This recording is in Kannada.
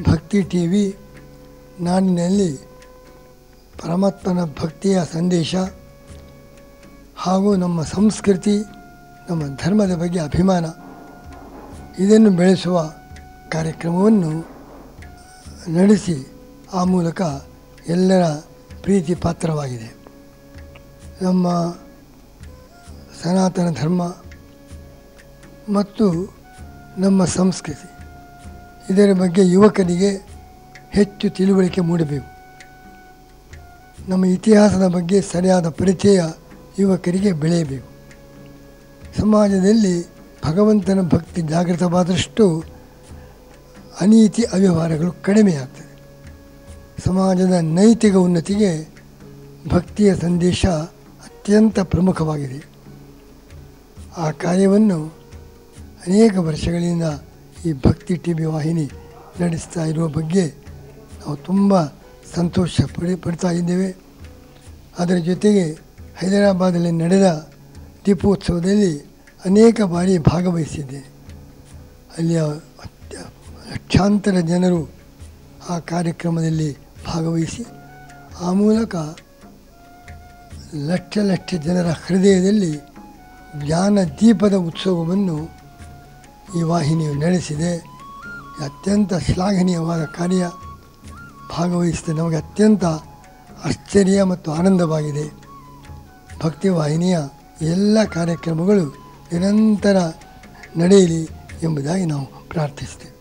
ಭಕ್ತಿ ಟಿ ವಿ ನಾಡಿನಲ್ಲಿ ಪರಮಾತ್ಮನ ಭಕ್ತಿಯ ಸಂದೇಶ ಹಾಗೂ ನಮ್ಮ ಸಂಸ್ಕೃತಿ ನಮ್ಮ ಧರ್ಮದ ಬಗ್ಗೆ ಅಭಿಮಾನ ಇದನ್ನು ಬೆಳೆಸುವ ಕಾರ್ಯಕ್ರಮವನ್ನು ನಡೆಸಿ ಆ ಮೂಲಕ ಎಲ್ಲರ ಪ್ರೀತಿ ಪಾತ್ರವಾಗಿದೆ ನಮ್ಮ ಸನಾತನ ಧರ್ಮ ಮತ್ತು ನಮ್ಮ ಸಂಸ್ಕೃತಿ ಇದರ ಬಗ್ಗೆ ಯುವಕರಿಗೆ ಹೆಚ್ಚು ತಿಳುವಳಿಕೆ ಮೂಡಬೇಕು ನಮ್ಮ ಇತಿಹಾಸದ ಬಗ್ಗೆ ಸರಿಯಾದ ಪರಿಚಯ ಯುವಕರಿಗೆ ಬೆಳೆಯಬೇಕು ಸಮಾಜದಲ್ಲಿ ಭಗವಂತನ ಭಕ್ತಿ ಜಾಗೃತವಾದಷ್ಟು ಅನೀತಿ ಅವ್ಯವಹಾರಗಳು ಕಡಿಮೆಯಾಗ್ತದೆ ಸಮಾಜದ ನೈತಿಕ ಉನ್ನತಿಗೆ ಭಕ್ತಿಯ ಸಂದೇಶ ಅತ್ಯಂತ ಪ್ರಮುಖವಾಗಿದೆ ಆ ಕಾರ್ಯವನ್ನು ಅನೇಕ ವರ್ಷಗಳಿಂದ ಈ ಭಕ್ತಿ ಟಿ ವಿ ವಾಹಿನಿ ನಡೆಸ್ತಾ ಇರುವ ಬಗ್ಗೆ ನಾವು ತುಂಬ ಸಂತೋಷ ಪಡಿ ಪಡ್ತಾ ಇದ್ದೇವೆ ಅದರ ಜೊತೆಗೆ ಹೈದರಾಬಾದಲ್ಲಿ ನಡೆದ ದೀಪೋತ್ಸವದಲ್ಲಿ ಅನೇಕ ಬಾರಿ ಭಾಗವಹಿಸಿದ್ದೇನೆ ಅಲ್ಲಿಯ ಅತ್ಯ- ಲಕ್ಷಾಂತರ ಜನರು ಆ ಕಾರ್ಯಕ್ರಮದಲ್ಲಿ ಭಾಗವಹಿಸಿ ಆ ಮೂಲಕ ಲಕ್ಷ ಲಕ್ಷ ಜನರ ಹೃದಯದಲ್ಲಿ ಜ್ಞಾನ ದೀಪದ ಉತ್ಸವವನ್ನು ಈ ವಾಹಿನಿಯು ನಡೆಸಿದೆ ಅತ್ಯಂತ ಶ್ಲಾಘನೀಯವಾದ ಕಾರ್ಯ ಭಾಗವಹಿಸಿದ ನಮಗೆ ಅತ್ಯಂತ ಆಶ್ಚರ್ಯ ಮತ್ತು ಆನಂದವಾಗಿದೆ ಭಕ್ತಿ ವಾಹಿನಿಯ ಎಲ್ಲ ಕಾರ್ಯಕ್ರಮಗಳು ನಿರಂತರ ನಡೆಯಲಿ ಎಂಬುದಾಗಿ ನಾವು ಪ್ರಾರ್ಥಿಸ್ತೇವೆ